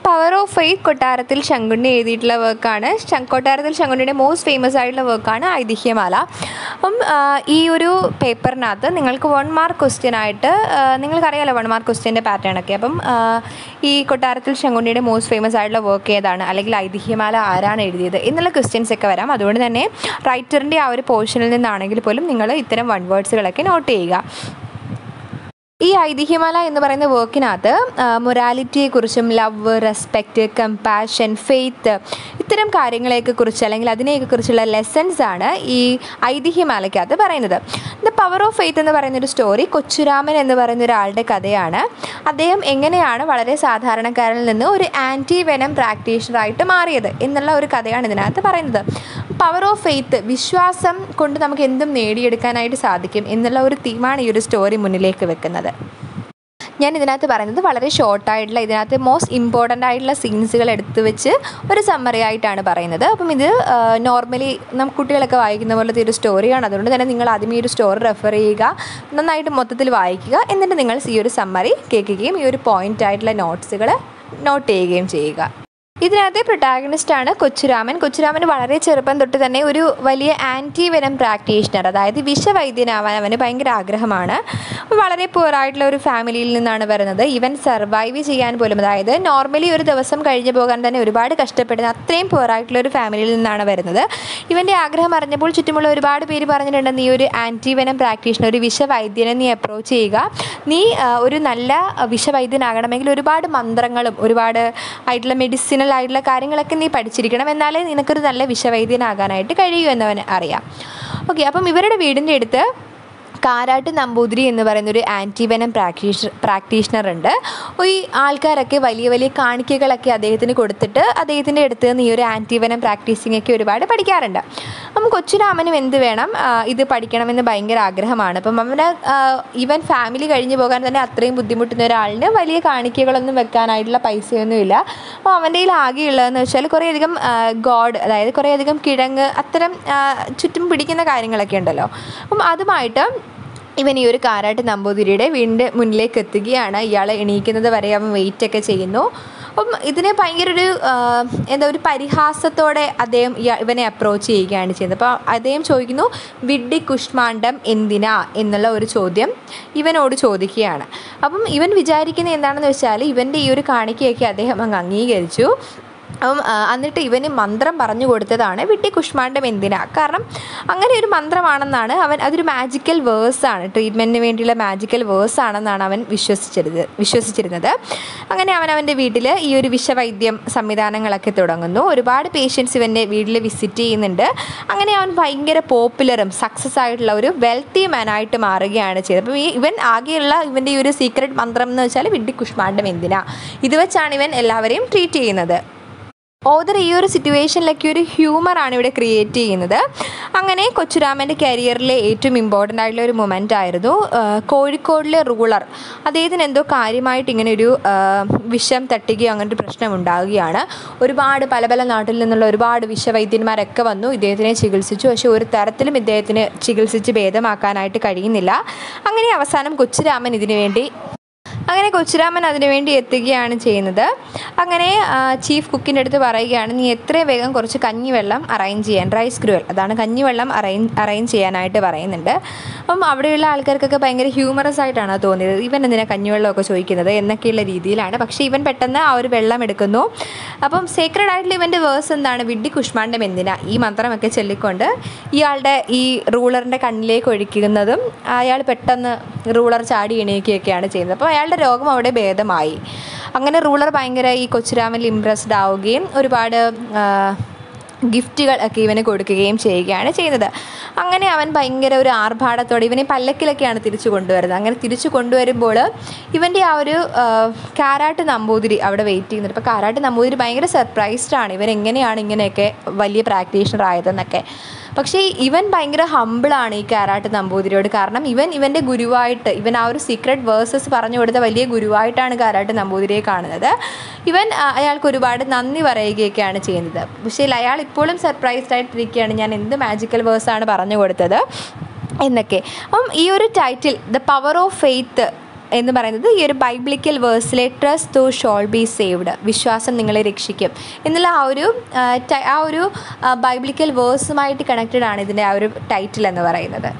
power of faith കൊട്ടാരത്തിൽ ശങ്കുണ്ണി എഴുതിയിട്ടുള്ള വർക്കാണ് കൊട്ടാരത്തിൽ ശങ്കുണ്ണിയുടെ മോസ്റ്റ് ഫേമസ് ആയിട്ടുള്ള വർക്കാണ് ഐതിഹ്യമാല അപ്പം ആ, ഈ ഒരു പേപ്പറിനകത്ത് നിങ്ങൾക്ക് വൺ മാർക്ക് ക്വസ്റ്റ്യൻ ആയിട്ട് ആ, നിങ്ങൾക്കറിയാലോ വൺ മാർക്ക് ക്വസ്റ്റ്യൻ്റെ പാറ്റേൺ ഒക്കെ അപ്പം ആ, ഈ കൊട്ടാരത്തിൽ ശങ്കുണ്ണിയുടെ മോസ്റ്റ് ഫേമസ് ആയിട്ടുള്ള വർക്ക് ഏതാണ് അല്ലെങ്കിൽ ഐതിഹ്യമാല ആരാണ് എഴുതിയത് എന്നുള്ള ക്വസ്റ്റ്യൻസ് ഒക്കെ വരാം അതുകൊണ്ട് തന്നെ റൈറ്ററിൻ്റെ ആ ഒരു പോർഷനിൽ നിന്നാണെങ്കിൽ പോലും നിങ്ങൾ ഇത്തരം വൺ വേർഡ്സുകളൊക്കെ നോട്ട് ചെയ്യുക ഈ ഐതിഹ്യമാല എന്ന് പറയുന്ന വർക്കിനകത്ത് മൊറാലിറ്റിയെക്കുറിച്ചും ലവ് റെസ്പെക്റ്റ് കമ്പാഷൻ ഫെയ്ത്ത് ഇത്തരം കാര്യങ്ങളെയൊക്കെ കുറിച്ച് അല്ലെങ്കിൽ അതിനെയൊക്കെ കുറിച്ചുള്ള ലെസൺസ് ആണ് ഈ ഐതിഹ്യമാലയ്ക്കകത്ത് പറയുന്നത് ദ പവർ ഓഫ് ഫെയ്ത്ത് എന്ന് പറയുന്ന ഒരു സ്റ്റോറി കൊച്ചുരാമൻ എന്ന് പറയുന്ന ഒരാളുടെ കഥയാണ് അദ്ദേഹം എങ്ങനെയാണ് വളരെ സാധാരണക്കാരിൽ നിന്ന് ഒരു ആൻറ്റി വെനം പ്രാക്ടീഷണറായിട്ട് മാറിയത് എന്നുള്ള ഒരു കഥയാണ് ഇതിനകത്ത് പറയുന്നത് പവർ ഓഫ് ഫെയ്ത്ത് വിശ്വാസം കൊണ്ട് നമുക്ക് എന്തും നേടിയെടുക്കാനായിട്ട് സാധിക്കും എന്നുള്ള ഒരു തീമാണ് ഈ ഒരു സ്റ്റോറി മുന്നിലേക്ക് വെക്കുന്നത് ഞാൻ ഇതിനകത്ത് പറയുന്നത് വളരെ ഷോർട്ടായിട്ടുള്ള ഇതിനകത്ത് മോസ്റ്റ് ഇമ്പോർട്ടൻ്റ് ആയിട്ടുള്ള സീൻസുകൾ എടുത്തു വെച്ച് ഒരു സമ്മറി ആയിട്ടാണ് പറയുന്നത് അപ്പം ഇത് നോർമലി നമുക്ക് കുട്ടികളൊക്കെ വായിക്കുന്ന പോലത്തെ ഒരു സ്റ്റോറിയാണ് അതുകൊണ്ട് തന്നെ നിങ്ങൾ ആദ്യം ഈ ഒരു സ്റ്റോറി റെഫർ ചെയ്യുക നന്നായിട്ട് മൊത്തത്തിൽ വായിക്കുക എന്നിട്ട് നിങ്ങൾ ഈ ഒരു സമ്മറി കേൾക്കുകയും ഈ ഒരു പോയിൻ്റ് ആയിട്ടുള്ള നോട്ട്സുകൾ നോട്ട് ചെയ്യുകയും ചെയ്യുക ഇതിനകത്തെ പ്രൊട്ടാഗണിസ്റ്റ് ആണ് കൊച്ചുരാമൻ കൊച്ചുരാമൻ വളരെ ചെറുപ്പം തൊട്ട് തന്നെ ഒരു വലിയ ആൻറ്റി വെനം പ്രാക്ടീഷണർ അതായത് വിഷവൈദ്യനാവാൻ അവന് ഭയങ്കര ആഗ്രഹമാണ് വളരെ poor ആയിട്ടുള്ള ഒരു ഫാമിലിയിൽ നിന്നാണ് വരുന്നത് ഇവൻ സർവൈവ് ചെയ്യാൻ പോലും അതായത് നോർമലി ഒരു ദിവസം കഴിഞ്ഞു പോകാൻ തന്നെ ഒരുപാട് കഷ്ടപ്പെടുന്ന അത്രയും poor ആയിട്ടുള്ള ഒരു ഫാമിലിയിൽ നിന്നാണ് വരുന്നത് ഇവൻ്റെ ആഗ്രഹം അറിഞ്ഞപ്പോൾ ചുറ്റുമുള്ള ഒരുപാട് പേര് പറഞ്ഞിട്ടുണ്ട് നീ ഒരു ആൻറ്റി വെനം പ്രാക്ടീഷണർ ഒരു വിഷവൈദ്യനെ നീ അപ്രോച്ച് ചെയ്യുക നീ ആ, ഒരു നല്ല വിഷവൈദ്യനാകണമെങ്കിൽ ഒരുപാട് മന്ത്രങ്ങളും ഒരുപാട് ആയിട്ടുള്ള മെഡിസിനൽ ആയിട്ടുള്ള കാര്യങ്ങളൊക്കെ നീ പഠിച്ചിരിക്കണം എന്നാലേ നിനക്കൊരു നല്ല വിഷവൈദ്യനാകാനായിട്ട് കഴിയൂ എന്നവന് അറിയാം ഓക്കെ അപ്പം ഇവരുടെ വീടിൻ്റെ അടുത്ത് കാരാട്ട് നമ്പൂതിരി എന്ന് പറയുന്ന ഒരു ആൻറ്റിവെനം പ്രാക്ടീഷ പ്രാക്ടീഷണർ ഉണ്ട് ഈ ആൾക്കാരൊക്കെ വലിയ വലിയ കാണിക്കകളൊക്കെ അദ്ദേഹത്തിന് കൊടുത്തിട്ട് അദ്ദേഹത്തിൻ്റെ അടുത്ത് നിന്ന് ഈ ഒരു ആൻറ്റിവെനം പ്രാക്ടീസിങ് ഒക്കെ ഒരുപാട് പഠിക്കാറുണ്ട് അപ്പം കൊച്ചുരാമനും എന്ത് വേണം ആ, ഇത് പഠിക്കണമെന്ന് ഭയങ്കര ആഗ്രഹമാണ് അപ്പം അവന് ആ, ഇവൻ ഫാമിലി കഴിഞ്ഞു പോകാൻ തന്നെ അത്രയും ബുദ്ധിമുട്ടുന്ന ഒരാളിന് വലിയ കാണിക്കകളൊന്നും വെക്കാനായിട്ടുള്ള പൈസയൊന്നുമില്ല അപ്പോൾ അവൻ്റെ കയ്യിൽ ആകെയുള്ളതെന്ന് വെച്ചാൽ കുറേയധികം ഗോഡ് അതായത് കുറേയധികം കിഴങ്ങ് അത്തരം ആ, ചുറ്റും പിടിക്കുന്ന കാര്യങ്ങളൊക്കെ ഉണ്ടല്ലോ അപ്പം അതുമായിട്ട് ഇവൻ ഈ ഒരു കാരാട്ട് നമ്പൂതിരിയുടെ വീടിൻ്റെ മുന്നിലേക്ക് എത്തുകയാണ് ഇയാളെ എണീക്കുന്നത് വരെ അവൻ വെയിറ്റ് ഒക്കെ ചെയ്യുന്നു അപ്പം ഇതിനെ ഭയങ്കര ഒരു ആ, എന്താ ഒരു പരിഹാസത്തോടെ അദ്ദേഹം ഇയാ- ഇവനെ അപ്രോച്ച് ചെയ്യുകയാണ് ചെയ്യുന്നത് അപ്പോൾ അദ്ദേഹം ചോദിക്കുന്നു വിഡ്ഢി കുഷ്മാണ്ഡം എന്തിനാ എന്നുള്ള ഒരു ചോദ്യം ഇവനോട് ചോദിക്കുകയാണ് അപ്പം ഇവൻ വിചാരിക്കുന്നത് എന്താണെന്ന് വെച്ചാൽ ഇവൻ്റെ ഈ ഒരു കാണിക്കയൊക്കെ അദ്ദേഹം അങ്ങ് അംഗീകരിച്ചു അപ്പം ആ, എന്നിട്ട് ഇവന് മന്ത്രം പറഞ്ഞു കൊടുത്തതാണ് വിട്ടി കുഷ്മാണ്ഡം എന്തിനാ കാരണം അങ്ങനെ ഒരു മന്ത്രമാണെന്നാണ് അവൻ അതൊരു മാജിക്കൽ വേഴ്സാണ് ട്രീറ്റ്മെൻറ്റിന് വേണ്ടിയുള്ള മാജിക്കൽ വേഴ്സ് ആണെന്നാണ് അവൻ വിശ്വസിച്ചിരുന്നത് വിശ്വസിച്ചിരുന്നത് അങ്ങനെ അവൻ അവൻ്റെ വീട്ടിൽ ഈ ഒരു വിഷവൈദ്യം സംവിധാനങ്ങളൊക്കെ തുടങ്ങുന്നു ഒരുപാട് പേഷ്യൻസ് ഇവൻ്റെ വീട്ടിൽ വിസിറ്റ് ചെയ്യുന്നുണ്ട് അങ്ങനെ അവൻ ഭയങ്കര പോപ്പുലറും സക്സസ് ആയിട്ടുള്ള ഒരു വെൽത്തി മാനായിട്ട് മാറുകയാണ് ചെയ്തത് അപ്പം ഈ ഇവൻ ആകെയുള്ള ഇവൻ്റെ ഈ ഒരു സീക്രട്ട് മന്ത്രം എന്ന് വെച്ചാൽ വിഡ്ഢി കുഷ്മാണ്ഡം എന്തിനാ ഇത് വെച്ചാണ് ഇവൻ എല്ലാവരെയും ട്രീറ്റ് ചെയ്യുന്നത് ഓദർ ഈ ഒരു സിറ്റുവേഷനിലൊക്കെ ഒരു ഹ്യൂമറാണ് ഇവിടെ ക്രിയേറ്റ് ചെയ്യുന്നത് അങ്ങനെ കൊച്ചുരാമൻ്റെ കരിയറിലെ ഏറ്റവും ഇമ്പോർട്ടൻ്റ് ആയിട്ടുള്ള ഒരു മൊമെൻ്റ് ആയിരുന്നു ആ, കോഴിക്കോടിലെ റൂളർ അദ്ദേഹത്തിന് എന്തോ കാര്യമായിട്ട് ഇങ്ങനെ ഒരു ആ, വിഷം തട്ടുകയോ അങ്ങനത്തെ ഒരു പ്രശ്നം ഉണ്ടാവുകയാണ് ഒരുപാട് പല പല നാട്ടിൽ നിന്നുള്ള ഒരുപാട് വിഷവൈദ്യന്മാരൊക്കെ വന്നു ഇദ്ദേഹത്തിനെ ചികിത്സിച്ചു പക്ഷേ ഒരു തരത്തിലും ഇദ്ദേഹത്തിന് ചികിത്സിച്ച് ഭേദമാക്കാനായിട്ട് കഴിയുന്നില്ല അങ്ങനെ അവസാനം കൊച്ചുരാമൻ ഇതിനു വേണ്ടി അങ്ങനെ കൊച്ചുരാമൻ അതിനുവേണ്ടി എത്തുകയാണ് ചെയ്യുന്നത് അങ്ങനെ ആ, ചീഫ് കുക്കിൻ്റെ അടുത്ത് പറയുകയാണ് നീ എത്രയും വേഗം കുറച്ച് കഞ്ഞിവെള്ളം അറേഞ്ച് ചെയ്യാൻ റൈസ് ഗ്രൂവൽ അതാണ് കഞ്ഞിവെള്ളം അറേഞ്ച് അറേഞ്ച് ചെയ്യാനായിട്ട് പറയുന്നുണ്ട് അപ്പം അവിടെയുള്ള ആൾക്കാർക്കൊക്കെ ഭയങ്കര ഹ്യൂമറസ് ആയിട്ടാണ് അത് തോന്നിയത് ഇവൻ എന്തിനാ കഞ്ഞിവെള്ളമൊക്കെ ചോദിക്കുന്നത് എന്നൊക്കെയുള്ള രീതിയിലാണ് പക്ഷേ ഇവൻ പെട്ടെന്ന് ആ ഒരു വെള്ളം എടുക്കുന്നു അപ്പം സേക്രഡ് ആയിട്ടുള്ള ഇവൻ്റെ വേഴ്സ് എന്താണ് വിഡ്ഢി കുഷ്മാണ്ഡം എന്തിനാ ഈ മന്ത്രമൊക്കെ ചൊല്ലിക്കൊണ്ട് ഇയാളുടെ ഈ റൂളറിൻ്റെ കണ്ണിലേക്ക് ഒഴിക്കുന്നതും അയാൾ പെട്ടെന്ന് റൂളർ ചാടി എണീക്കുകയൊക്കെയാണ് ചെയ്യുന്നത് അപ്പോൾ അയാളുടെ രോഗം അവിടെ ഭേദമായി അങ്ങനെ റൂളർ ഭയങ്കര ഈ കൊച്ചുരാമനിൽ ഇമ്പ്രസ്ഡ് ആവുകയും ഒരുപാട് ആ, ഗിഫ്റ്റുകൾ ഒക്കെ ഇവന് കൊടുക്കുകയും ചെയ്യുകയാണ് ചെയ്യുന്നത് അങ്ങനെ അവൻ ഭയങ്കര ഒരു ആർഭാടത്തോടെ ഇവനെ പല്ലക്കിലൊക്കെയാണ് തിരിച്ചു കൊണ്ടുവരുന്നത് അങ്ങനെ തിരിച്ചു കൊണ്ടുവരുമ്പോൾ ഇവൻ്റെ ആ ഒരു ആ, കാരാട്ട് നമ്പൂതിരി അവിടെ വെയിറ്റ് ചെയ്യുന്നുണ്ട് അപ്പോൾ കാരാട്ട് നമ്പൂതിരി ഭയങ്കര സർപ്രൈസ്ഡ് ആണ് ഇവൻ എങ്ങനെയാണ് ഇങ്ങനെയൊക്കെ വലിയ പ്രാക്ടീഷണർ ആയതെന്നൊക്കെ പക്ഷേ ഇവൻ ഭയങ്കര ഹമ്പിളാണ് ഈ കാരാട്ട് നമ്പൂതിരിയോട് കാരണം ഇവൻ ഇവൻ്റെ ഗുരുവായിട്ട് ഇവൻ ആ ഒരു സീക്രട്ട് വേഴ്സസ് പറഞ്ഞു കൊടുത്ത വലിയ ഗുരുവായിട്ടാണ് കാരാട്ട് നമ്പൂതിരിയെ കാണുന്നത് ഇവൻ ആ, അയാൾക്ക് ഒരുപാട് നന്ദി പറയുകയൊക്കെയാണ് ചെയ്യുന്നത് പക്ഷേ അയാൾ ഇപ്പോഴും സർപ്രൈസ്ഡ് ആയിട്ടിരിക്കുകയാണ് ഞാൻ എന്ത് മാജിക്കൽ വേഴ്സാണ് പറഞ്ഞു കൊടുത്തത് എന്നൊക്കെ അപ്പം ഈ ഒരു title the power of faith എന്ന് പറയുന്നത് ഈ ഒരു ബൈബ്ലിക്കൽ വേഴ്സിലെ trust thou shalt be saved വിശ്വാസം നിങ്ങളെ രക്ഷിക്കും എന്നുള്ള ആ ഒരു ആ, ട- ആ ഒരു ബൈബ്ലിക്കൽ വേഴ്സുമായിട്ട് കണക്റ്റഡ് ആണ് ഇതിൻ്റെ ആ ഒരു ടൈറ്റിൽ എന്ന് പറയുന്നത്